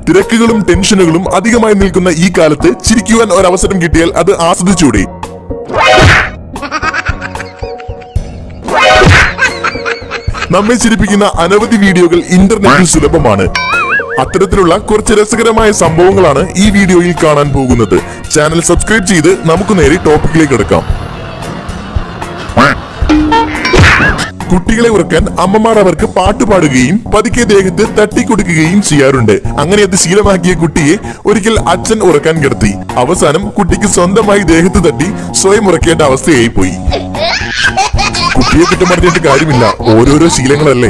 തിരക്കുകളും ടെൻഷനുകളും അധികമായി നിൽക്കുന്ന ഈ കാലത്ത് ചിരിക്കുവാൻ ഒരവസരം കിട്ടിയാൽ അത് ആസ്വദിച്ചൂടെ നമ്മെ ചിരിപ്പിക്കുന്ന അനവധി വീഡിയോകൾ ഇന്റർനെറ്റിൽ സുലഭമാണ് അത്തരത്തിലുള്ള കുറച്ച് രസകരമായ സംഭവങ്ങളാണ് ഈ വീഡിയോയിൽ കാണാൻ പോകുന്നത് ചാനൽ സബ്സ്ക്രൈബ് ചെയ്ത് നമുക്ക് നേരെ ടോപ്പിക്കിലേക്ക് എടുക്കാം കുട്ടികളെ ഉറക്കാൻ അമ്മമാർ അവർക്ക് പാട്ട് പാടുകയും പതുക്കെ ദേഹത്ത് തട്ടിക്കൊടുക്കുകയും ചെയ്യാറുണ്ട് അങ്ങനെ അത് ശീലമാക്കിയ കുട്ടിയെ ഒരിക്കൽ അച്ഛൻ ഉറക്കാൻ കിടത്തി അവസാനം കുട്ടിക്ക് സ്വന്തമായി ദേഹത്ത് തട്ടി സ്വയം ഉറക്കേണ്ട അവസ്ഥയായി പോയി കുട്ടിയെ കുറ്റം പറഞ്ഞിട്ട് കാര്യമില്ല ഓരോരോ ശീലങ്ങളല്ലേ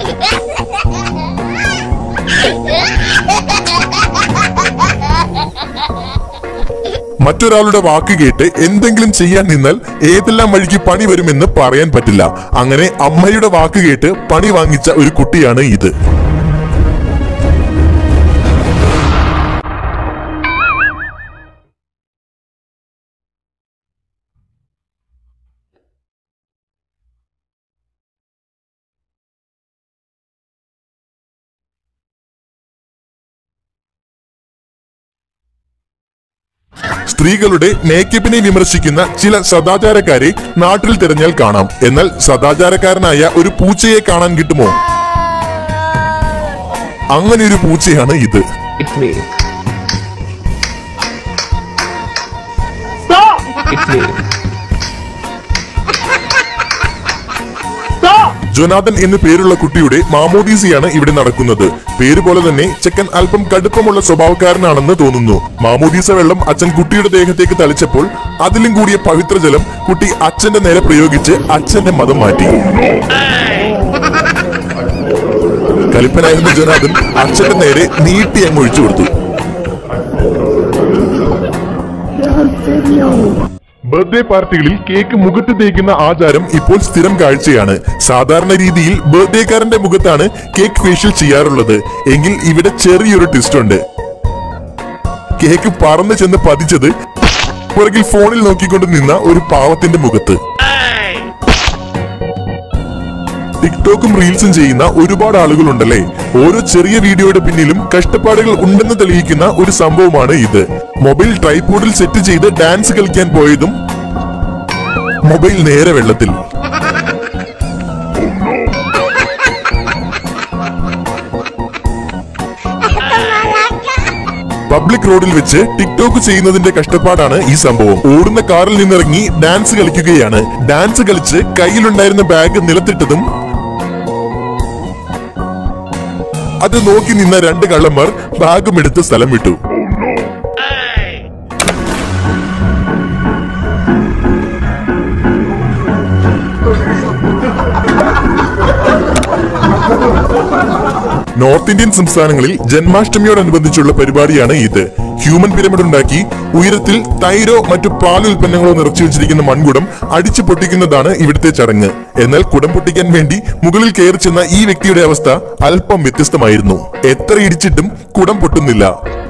മറ്റൊരാളുടെ വാക്ക് കേട്ട് എന്തെങ്കിലും ചെയ്യാൻ നിന്നാൽ ഏതെല്ലാം വഴിക്ക് പണി വരുമെന്ന് പറയാൻ പറ്റില്ല അങ്ങനെ അമ്മയുടെ വാക്ക് കേട്ട് പണി വാങ്ങിച്ച ഒരു കുട്ടിയാണ് ഇത് സ്ത്രീകളുടെ മേക്കപ്പിനെ വിമർശിക്കുന്ന ചില സദാചാരക്കാരെ നാട്ടിൽ തിരഞ്ഞാൽ കാണാം എന്നാൽ സദാചാരക്കാരനായ ഒരു പൂച്ചയെ കാണാൻ കിട്ടുമോ അങ്ങനെ ഒരു പൂച്ചയാണ് ഇത് It's me. Stop! It's me. Stop! Jonathan എന്ന് പേരുള്ള കുട്ടിയുടെ മാമോദീസയാണ് ഇവിടെ നടക്കുന്നത് പേര് പോലെ തന്നെ ചെക്കൻ അല്പം കടുപ്പമുള്ള സ്വഭാവക്കാരനാണെന്ന് തോന്നുന്നു മാമോദീസ വെള്ളം അച്ഛൻ കുട്ടിയുടെ ദേഹത്തേക്ക് തളിച്ചപ്പോൾ അതിലും കൂടിയ പവിത്ര ജലം കുട്ടി അച്ഛന്റെ നേരെ പ്രയോഗിച്ച് അച്ഛന്റെ മതം മാറ്റി കലിപ്പനായിരുന്ന ജൊനാഥൻ അച്ഛന്റെ നേരെ നീട്ടി അങ്ങ് ഒഴിച്ചു കൊടുത്തു ബർത്ത്ഡേ പാർട്ടികളിൽ കേക്ക് മുഖത്ത് തേക്കുന്ന ആചാരം ഇപ്പോൾ സ്ഥിരം കാഴ്ചയാണ് സാധാരണ രീതിയിൽ ബർത്ത്ഡേക്കാരന്റെ മുഖത്താണ് കേക്ക് ഫേഷ്യൽ ചെയ്യാറുള്ളത് എങ്കിൽ ഇവിടെ ചെറിയൊരു ട്വിസ്റ്റ് ഉണ്ട് കേക്ക് പറന്നു ചെന്ന് പതിച്ചത് പുറകിൽ ഫോണിൽ നോക്കിക്കൊണ്ട് നിന്ന ഒരു പാവത്തിന്റെ മുഖത്ത് ടിക്ടോക്കും റീൽസും ചെയ്യുന്ന ഒരുപാട് ആളുകളുണ്ടല്ലേ ഓരോ ചെറിയ വീഡിയോയുടെ പിന്നിലും കഷ്ടപ്പാടുകൾ ഉണ്ടെന്ന് തെളിയിക്കുന്ന ഒരു സംഭവമാണ് ഇത് മൊബൈൽ ട്രൈപോഡിൽ സെറ്റ് ചെയ്ത് ഡാൻസ് കളിക്കാൻ പോയതും മൊബൈൽ നേരെ വെള്ളത്തിൽ പബ്ലിക് റോഡിൽ വെച്ച് ടിക്ടോക്ക് ചെയ്യുന്നതിന്റെ കഷ്ടപ്പാടാണ് ഈ സംഭവം ഓടുന്ന കാറിൽ നിന്നിറങ്ങി ഡാൻസ് കളിക്കുകയാണ് ഡാൻസ് കളിച്ച് കയ്യിലുണ്ടായിരുന്ന ബാഗ് നിലത്തിട്ടതും അത് നോക്കി നിന്ന രണ്ട് കള്ളന്മാർ ബാഗും എടുത്ത് സ്ഥലം വിട്ടു നോർത്ത് ഇന്ത്യൻ സംസ്ഥാനങ്ങളിൽ ജന്മാഷ്ടമിയോടനുബന്ധിച്ചുള്ള പരിപാടിയാണ് ഇത് ഹ്യൂമൻ പിരമിഡ് ഉണ്ടാക്കി ഉയരത്തിൽ തൈരോ മറ്റു പാൽ ഉൽപ്പന്നങ്ങളോ നിറച്ചു വെച്ചിരിക്കുന്ന മൺകുടം അടിച്ചു പൊട്ടിക്കുന്നതാണ് ഇവിടുത്തെ ചടങ്ങ് എന്നാൽ കുടം പൊട്ടിക്കാൻ വേണ്ടി മുകളിൽ കയറി ചെന്ന ഈ വ്യക്തിയുടെ അവസ്ഥ അല്പം വ്യത്യസ്തമായിരുന്നു എത്ര ഇടിച്ചിട്ടും കുടം പൊട്ടുന്നില്ല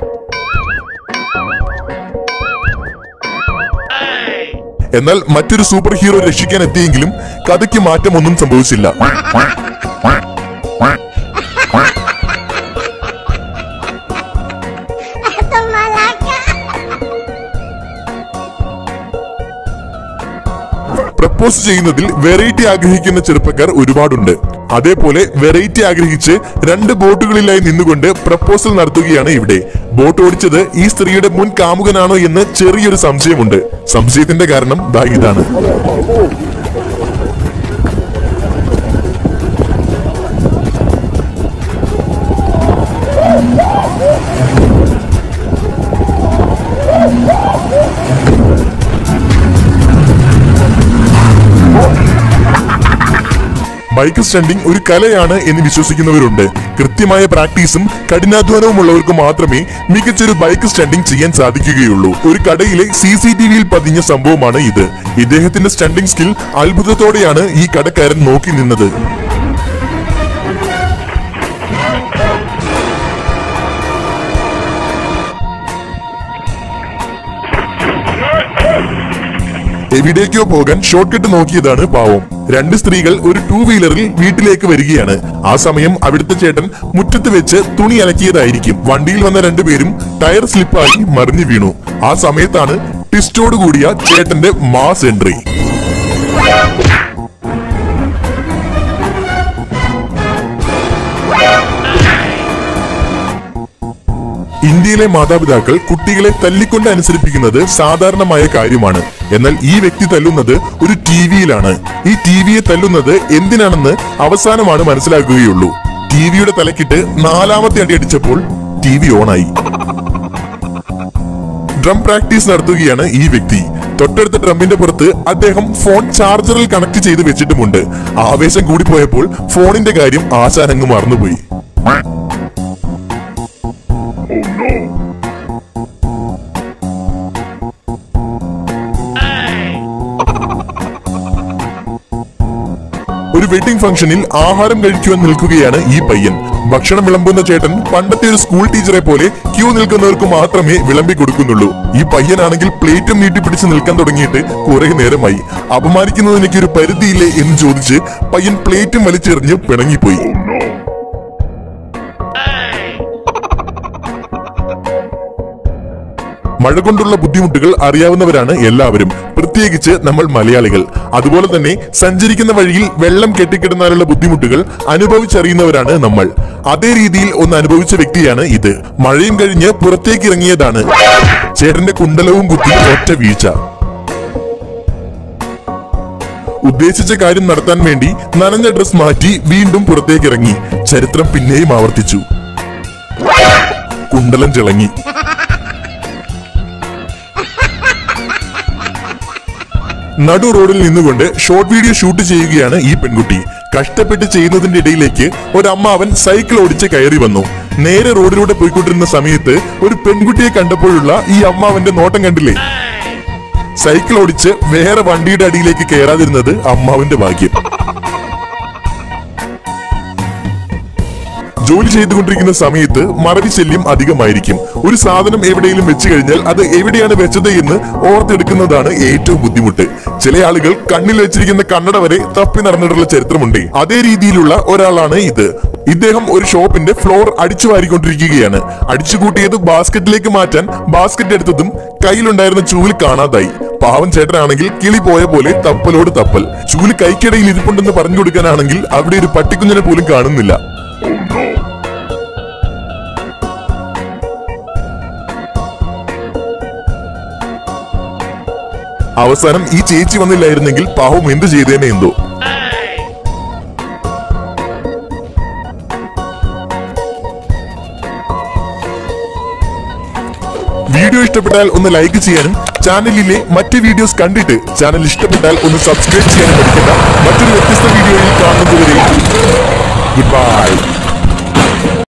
എന്നാൽ മറ്റൊരു സൂപ്പർ ഹീറോ രക്ഷിക്കാൻ എത്തിയെങ്കിലും കഥയ്ക്ക് മാറ്റമൊന്നും സംഭവിച്ചില്ല പ്രപ്പോസ് ചെയ്യുന്നതിൽ വെറൈറ്റി ആഗ്രഹിക്കുന്ന ചെറുപ്പക്കാർ ഒരുപാടുണ്ട് അതേപോലെ വെറൈറ്റി ആഗ്രഹിച്ച് രണ്ട് ബോട്ടുകളിലായി നിന്നുകൊണ്ട് പ്രപ്പോസൽ നടത്തുകയാണ് ഇവിടെ ബോട്ട് ഓടിച്ചത് ഈ സ്ത്രീയുടെ മുൻ കാമുകനാണോ എന്ന് ചെറിയൊരു സംശയമുണ്ട് സംശയത്തിന്റെ കാരണം ദാ ഇതാണ് ബൈക്ക് സ്റ്റണ്ടിംഗ് ഒരു കലയാണ് എന്ന് വിശ്വസിക്കുന്നവരുണ്ട് കൃത്യമായ പ്രാക്ടീസും കഠിനാധ്വാനവും ഉള്ളവർക്ക് മാത്രമേ മികച്ചൊരു ബൈക്ക് സ്റ്റണ്ടിംഗ് ചെയ്യാൻ സാധിക്കുകയുള്ളൂ ഒരു കടയിലെ സി സി ടി വിയിൽ പതിഞ്ഞ സംഭവമാണ് ഇത് ഇദ്ദേഹത്തിന്റെ സ്റ്റണ്ടിംഗ് സ്കിൽ അത്ഭുതത്തോടെയാണ് ഈ കടക്കാരൻ നോക്കി നിന്നത് എവിടേക്കോ പോകാൻ ഷോർട്ട് കട്ട് നോക്കിയതാണ് പാവം രണ്ട് സ്ത്രീകൾ ഒരു ടൂ വീലറിൽ വീട്ടിലേക്ക് വരികയാണ് ആ സമയം അവിടുത്തെ ചേട്ടൻ മുറ്റത്ത് വെച്ച് തുണി അലക്കിയതായിരിക്കും വണ്ടിയിൽ വന്ന രണ്ടുപേരും ടയർ സ്ലിപ്പായി മറിഞ്ഞു വീണു ആ സമയത്താണ് ട്വിസ്റ്റോട് കൂടിയ ചേട്ടന്റെ മാസ് എൻട്രി ഇന്ത്യയിലെ മാതാപിതാക്കൾ കുട്ടികളെ തല്ലിക്കൊണ്ട് അനുസരിപ്പിക്കുന്നത് സാധാരണമായ കാര്യമാണ് എന്നാൽ ഈ വ്യക്തി തല്ലുന്നത് ഒരു ടി വിയിലാണ് ഈ ടി വിയെ തല്ലുന്നത് എന്തിനാണെന്ന് അവസാനമാണ് മനസ്സിലാക്കുകയുള്ളൂ ടി വിയുടെ തലക്കിട്ട് നാലാമത്തെ അടി അടിച്ചപ്പോൾ ടി വി ഓണായി ഡ്രം പ്രാക്ടീസ് നടത്തുകയാണ് ഈ വ്യക്തി തൊട്ടടുത്ത ഡ്രമ്മിന്റെ പുറത്ത് അദ്ദേഹം ഫോൺ ചാർജറിൽ കണക്ട് ചെയ്ത് വെച്ചിട്ടുമുണ്ട് ആവേശം കൂടിപ്പോയപ്പോൾ ഫോണിന്റെ കാര്യം ആശാനങ്ങ് മറന്നുപോയി ഒരു വെഡിംഗ് ഫംഗ്ഷനിൽ ആഹാരം കഴിക്കുവാൻ നിൽക്കുകയാണ് ഈ പയ്യൻ ഭക്ഷണം വിളമ്പുന്ന ചേട്ടൻ പണ്ടത്തെ ഒരു സ്കൂൾ ടീച്ചറെ പോലെ ക്യൂ നിൽക്കുന്നവർക്ക് മാത്രമേ വിളമ്പി കൊടുക്കുന്നുള്ളൂ ഈ പയ്യനാണെങ്കിൽ പ്ലേറ്റും നീട്ടിപ്പിടിച്ച് നിൽക്കാൻ തുടങ്ങിയിട്ട് കുറെ നേരമായി അപമാനിക്കുന്നതിനൊക്കെ ഒരു പരിധിയില്ലേ എന്ന് ചോദിച്ച് പയ്യൻ പ്ലേറ്റും വലിച്ചെറിഞ്ഞ് പിണങ്ങിപ്പോയി മഴ കൊണ്ടുള്ള ബുദ്ധിമുട്ടുകൾ അറിയാവുന്നവരാണ് എല്ലാവരും പ്രത്യേകിച്ച് നമ്മൾ മലയാളികൾ അതുപോലെ തന്നെ സഞ്ചരിക്കുന്ന വഴിയിൽ വെള്ളം കെട്ടിക്കിടന്നാലുള്ള ബുദ്ധിമുട്ടുകൾ അനുഭവിച്ചറിയുന്നവരാണ് നമ്മൾ അതേ രീതിയിൽ ഒന്ന് അനുഭവിച്ച വ്യക്തിയാണ് ഇത് മഴയും കഴിഞ്ഞ് പുറത്തേക്ക് ഇറങ്ങിയതാണ് ചേട്ടന്റെ കുണ്ടലവും കുത്തി ഒറ്റ വീഴ്ച ഉദ്ദേശിച്ച കാര്യം നടത്താൻ വേണ്ടി നനഞ്ഞ ഡ്രസ് മാറ്റി വീണ്ടും പുറത്തേക്ക് ഇറങ്ങി ചരിത്രം പിന്നെയും ആവർത്തിച്ചു കുണ്ടലം ചിളങ്ങി നടു റോഡിൽ നിന്നുകൊണ്ട് ഷോർട്ട് വീഡിയോ ഷൂട്ട് ചെയ്യുകയാണ് ഈ പെൺകുട്ടി കഷ്ടപ്പെട്ട് ചെയ്യുന്നതിന്റെ ഇടയിലേക്ക് ഒരു അമ്മാവൻ സൈക്കിൾ ഓടിച്ച് കയറി വന്നു നേരെ റോഡിലൂടെ പോയിക്കൊണ്ടിരുന്ന സമയത്ത് ഒരു പെൺകുട്ടിയെ കണ്ടപ്പോഴുള്ള ഈ അമ്മാവന്റെ നോട്ടം കണ്ടില്ലേ സൈക്കിൾ ഓടിച്ച് വേറെ വണ്ടിയുടെ അടിയിലേക്ക് കയറാതിരുന്നത് അമ്മാവന്റെ ഭാഗ്യം ജോലി ചെയ്തുകൊണ്ടിരിക്കുന്ന സമയത്ത് മറവി ശല്യം അധികമായിരിക്കും ഒരു സാധനം എവിടെയെങ്കിലും വെച്ച് കഴിഞ്ഞാൽ അത് എവിടെയാണ് വെച്ചത് എന്ന് ഓർത്തെടുക്കുന്നതാണ് ഏറ്റവും ബുദ്ധിമുട്ട് ചില ആളുകൾ കണ്ണിൽ വെച്ചിരിക്കുന്ന കണ്ണട വരെ തപ്പി നടന്നിട്ടുള്ള ചരിത്രമുണ്ട് അതേ രീതിയിലുള്ള ഒരാളാണ് ഇത് ഇദ്ദേഹം ഒരു ഷോപ്പിന്റെ ഫ്ലോർ അടിച്ചു വാരിക്കൊണ്ടിരിക്കുകയാണ് അടിച്ചുകൂട്ടിയത് ബാസ്ക്കറ്റിലേക്ക് മാറ്റാൻ ബാസ്ക്കറ്റ് എടുത്തതും കയ്യിലുണ്ടായിരുന്ന ചൂല് കാണാതായി പാവം ചേട്ടനാണെങ്കിൽ കിളി പോയ പോലെ തപ്പലോട് തപ്പൽ ചൂല് കൈക്കിടയിൽ ഇരിപ്പുണ്ടെന്ന് പറഞ്ഞു കൊടുക്കാനാണെങ്കിൽ അവിടെ ഒരു പട്ടിക്കുഞ്ഞിനെ പോലും കാണുന്നില്ല അവസാനം ഈ ചേച്ചി വന്നില്ലായിരുന്നെങ്കിൽ പാവം എന്ത് ചെയ്തേനെ എന്തോ വീഡിയോ ഇഷ്ടപ്പെട്ടാൽ ഒന്ന് ലൈക്ക് ചെയ്യാനും ചാനലിലെ മറ്റ് വീഡിയോസ് കണ്ടിട്ട് ചാനൽ ഇഷ്ടപ്പെട്ടാൽ ഒന്ന് സബ്സ്ക്രൈബ് ചെയ്യാനും പഠിക്കുന്ന മറ്റൊരു വ്യത്യസ്ത വീഡിയോയിൽ കാണും